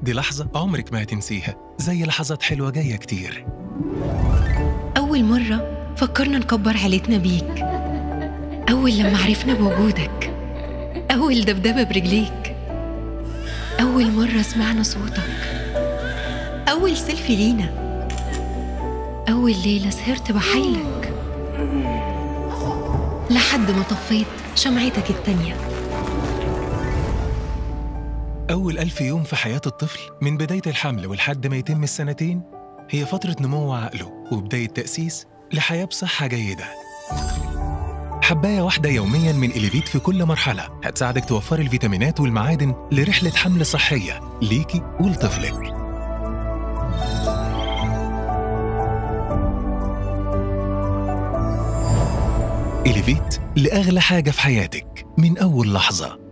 دي لحظة عمرك ما هتنسيها زي لحظات حلوة جاية كتير أول مرة فكرنا نكبر عيلتنا بيك أول لما عرفنا بوجودك أول دبدبة برجليك أول مرة سمعنا صوتك أول سيلفي لينا أول ليلة سهرت بحيلك لحد ما طفيت شمعتك التانية أول ألف يوم في حياة الطفل من بداية الحمل ولحد ما يتم السنتين هي فترة نمو عقله وبداية تأسيس لحياة بصحة جيدة حباية واحدة يوميا من إليفيت في كل مرحلة هتساعدك توفري الفيتامينات والمعادن لرحلة حمل صحية ليكي ولطفلك إليفيت لأغلى حاجة في حياتك من أول لحظة